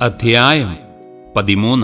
അധ്യായം പതിമൂന്ന്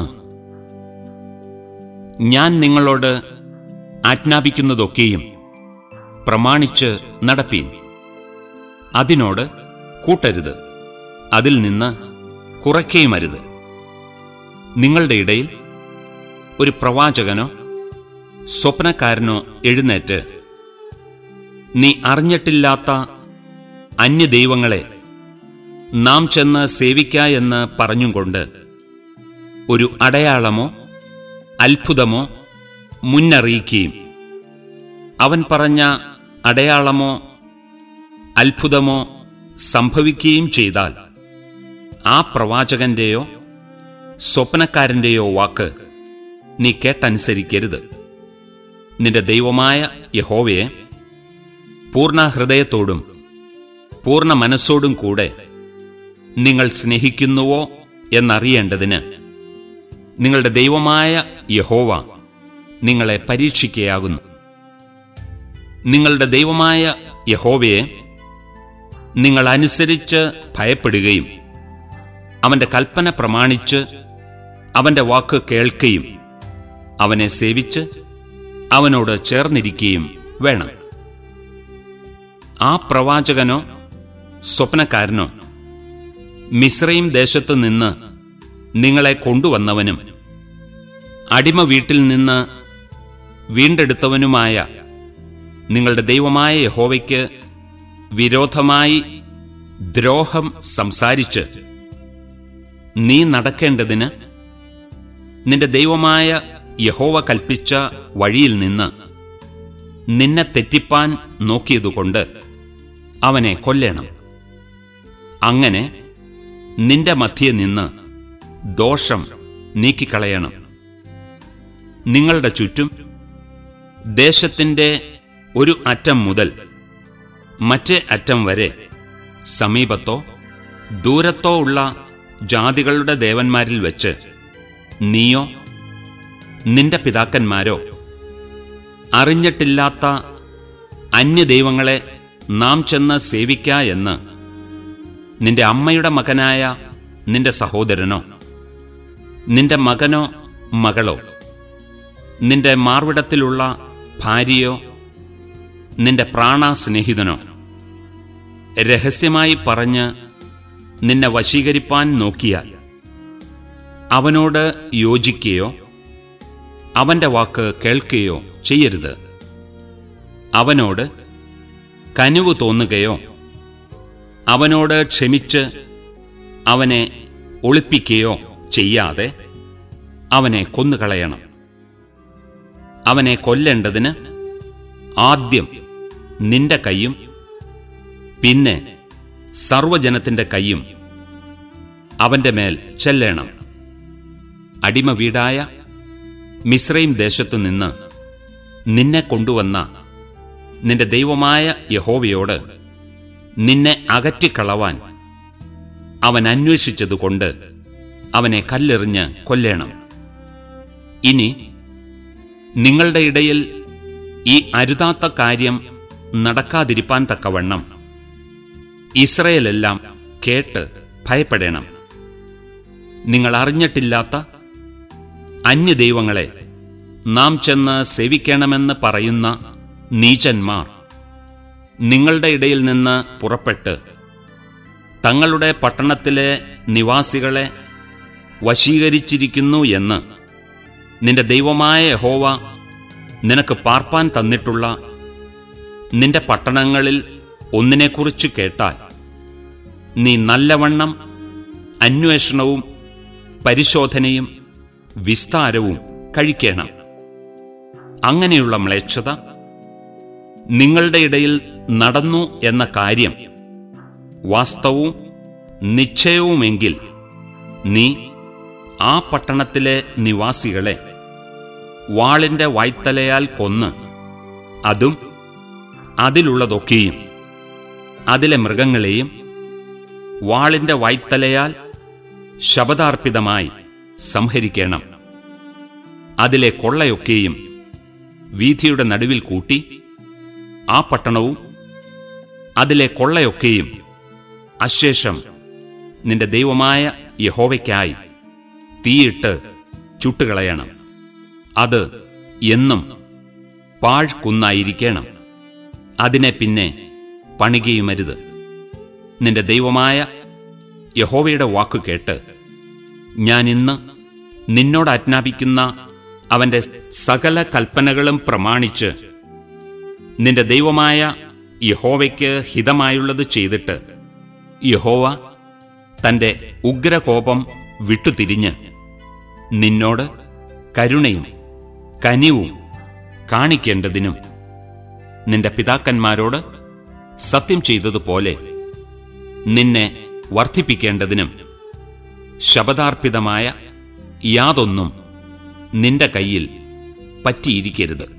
ഞാൻ നിങ്ങളോട് ആജ്ഞാപിക്കുന്നതൊക്കെയും പ്രമാണിച്ച് നടപ്പീൻ അതിനോട് കൂട്ടരുത് അതിൽ നിന്ന് കുറയ്ക്കുകയുമരുത് നിങ്ങളുടെ ഇടയിൽ ഒരു പ്രവാചകനോ സ്വപ്നക്കാരനോ എഴുന്നേറ്റ് നീ അറിഞ്ഞിട്ടില്ലാത്ത അന്യദൈവങ്ങളെ നാം ചെന്ന് സേവിക്ക എന്ന് പറഞ്ഞുകൊണ്ട് ഒരു അടയാളമോ അത്ഭുതമോ മുന്നറിയിക്കുകയും അവൻ പറഞ്ഞ അടയാളമോ അത്ഭുതമോ സംഭവിക്കുകയും ചെയ്താൽ ആ പ്രവാചകന്റെയോ സ്വപ്നക്കാരന്റെയോ വാക്ക് നീ കേട്ടനുസരിക്കരുത് നിന്റെ ദൈവമായ യഹോവയെ പൂർണ്ണ ഹൃദയത്തോടും പൂർണ്ണ മനസ്സോടും കൂടെ നിങ്ങൾ സ്നേഹിക്കുന്നുവോ എന്നറിയേണ്ടതിന് നിങ്ങളുടെ ദൈവമായ യഹോവ നിങ്ങളെ പരീക്ഷിക്കുകയാകുന്നു നിങ്ങളുടെ ദൈവമായ യഹോവയെ നിങ്ങൾ അനുസരിച്ച് ഭയപ്പെടുകയും അവന്റെ കൽപ്പന പ്രമാണിച്ച് അവന്റെ വാക്ക് കേൾക്കുകയും അവനെ സേവിച്ച് അവനോട് ചേർന്നിരിക്കുകയും വേണം ആ പ്രവാചകനോ സ്വപ്നക്കാരനോ മിശ്രയും ദേശത്തു നിന്ന് നിങ്ങളെ കൊണ്ടുവന്നവനും അടിമ വീട്ടിൽ നിന്ന് വീണ്ടെടുത്തവനുമായ നിങ്ങളുടെ ദൈവമായ യഹോവയ്ക്ക് വിരോധമായി ദ്രോഹം സംസാരിച്ച് നീ നടക്കേണ്ടതിന് നിന്റെ ദൈവമായ യഹോവ കൽപ്പിച്ച വഴിയിൽ നിന്ന് നിന്നെ തെറ്റിപ്പാൻ നോക്കിയതുകൊണ്ട് അവനെ കൊല്ലണം അങ്ങനെ നിന്റെ മധ്യേ നിന്ന് ദോഷം നീക്കിക്കളയണം നിങ്ങളുടെ ചുറ്റും ദേശത്തിന്റെ ഒരു അറ്റം മുതൽ മറ്റേ അറ്റം വരെ സമീപത്തോ ദൂരത്തോ ഉള്ള ജാതികളുടെ ദേവന്മാരിൽ വെച്ച് നീയോ നിന്റെ പിതാക്കന്മാരോ അറിഞ്ഞിട്ടില്ലാത്ത അന്യദൈവങ്ങളെ നാം ചെന്ന് സേവിക്ക എന്ന് നിന്റെ അമ്മയുടെ മകനായ നിന്റെ സഹോദരനോ നിന്റെ മകനോ മകളോ നിന്റെ മാർവിടത്തിലുള്ള ഭാര്യയോ നിന്റെ പ്രാണസ്നേഹിതനോ രഹസ്യമായി പറഞ്ഞ് നിന്നെ വശീകരിപ്പാൻ നോക്കിയാൽ അവനോട് യോജിക്കുകയോ അവന്റെ വാക്ക് കേൾക്കുകയോ ചെയ്യരുത് അവനോട് കനിവ് തോന്നുകയോ അവനോട് ക്ഷമിച്ച് അവനെ ഒളിപ്പിക്കുകയോ ചെയ്യാതെ അവനെ കൊന്നുകളയണം അവനെ കൊല്ലേണ്ടതിന് ആദ്യം നിന്റെ കൈയും പിന്നെ സർവജനത്തിന്റെ കൈയും അവന്റെ മേൽ ചെല്ലണം അടിമ വീടായ മിശ്രയും ദേശത്തു നിന്ന് നിന്നെ കൊണ്ടുവന്ന നിന്റെ ദൈവമായ യഹോവയോട് നിന്നെ അകറ്റിക്കളവാൻ അവൻ അന്വേഷിച്ചതുകൊണ്ട് അവനെ കല്ലെറിഞ്ഞ് കൊല്ലേണം ഇനി നിങ്ങളുടെ ഇടയിൽ ഈ അരുതാത്ത കാര്യം നടക്കാതിരിപ്പാൻ തക്കവണ്ണം ഇസ്രയേലെല്ലാം കേട്ട് ഭയപ്പെടണം നിങ്ങൾ അറിഞ്ഞിട്ടില്ലാത്ത അന്യദൈവങ്ങളെ നാം ചെന്ന് സേവിക്കണമെന്ന് പറയുന്ന നീചന്മാർ നിങ്ങളുടെ ഇടയിൽ നിന്ന് പുറപ്പെട്ട് തങ്ങളുടെ പട്ടണത്തിലെ നിവാസികളെ വശീകരിച്ചിരിക്കുന്നു എന്ന് നിന്റെ ദൈവമായ യഹോവ നിനക്ക് പാർപ്പാൻ തന്നിട്ടുള്ള നിന്റെ പട്ടണങ്ങളിൽ ഒന്നിനെക്കുറിച്ച് കേട്ടാൽ നീ നല്ലവണ്ണം അന്വേഷണവും പരിശോധനയും വിസ്താരവും കഴിക്കണം അങ്ങനെയുള്ള മ്ലേച്ഛത നിങ്ങളുടെ ഇടയിൽ നടന്നു എന്ന കാര്യം വാസ്തവവും നിശ്ചയവുമെങ്കിൽ നീ ആ പട്ടണത്തിലെ നിവാസികളെ വാളിന്റെ വായ്ത്തലയാൽ കൊന്ന് അതും അതിലുള്ളതൊക്കെയും അതിലെ മൃഗങ്ങളെയും വാളിന്റെ വായ്ത്തലയാൽ ശബദാർപ്പിതമായി സംഹരിക്കണം അതിലെ കൊള്ളയൊക്കെയും വീഥിയുടെ നടുവിൽ കൂട്ടി ആ പട്ടണവും അതിലെ കൊള്ളയൊക്കെയും അശേഷം നിന്റെ ദൈവമായ യഹോവയ്ക്കായി തീയിട്ട് ചുട്ടുകളയണം അത് എന്നും പാഴ്കുന്നായിരിക്കണം അതിനെ പിന്നെ പണികയുമരുത് നിന്റെ ദൈവമായ യഹോവയുടെ വാക്കു കേട്ട് ഞാൻ ഇന്ന് നിന്നോട് ആജ്ഞാപിക്കുന്ന അവന്റെ സകല കൽപ്പനകളും പ്രമാണിച്ച് നിന്റെ ദൈവമായ യഹോവയ്ക്ക് ഹിതമായുള്ളത് ചെയ്തിട്ട് യഹോവ തന്റെ ഉഗ്രകോപം വിട്ടുതിരിഞ്ഞ് നിന്നോട് കരുണയും കനിവും കാണിക്കേണ്ടതിനും നിന്റെ പിതാക്കന്മാരോട് സത്യം ചെയ്തതുപോലെ നിന്നെ വർദ്ധിപ്പിക്കേണ്ടതിനും ശബദാർപ്പിതമായ യാതൊന്നും നിന്റെ കയ്യിൽ പറ്റിയിരിക്കരുത്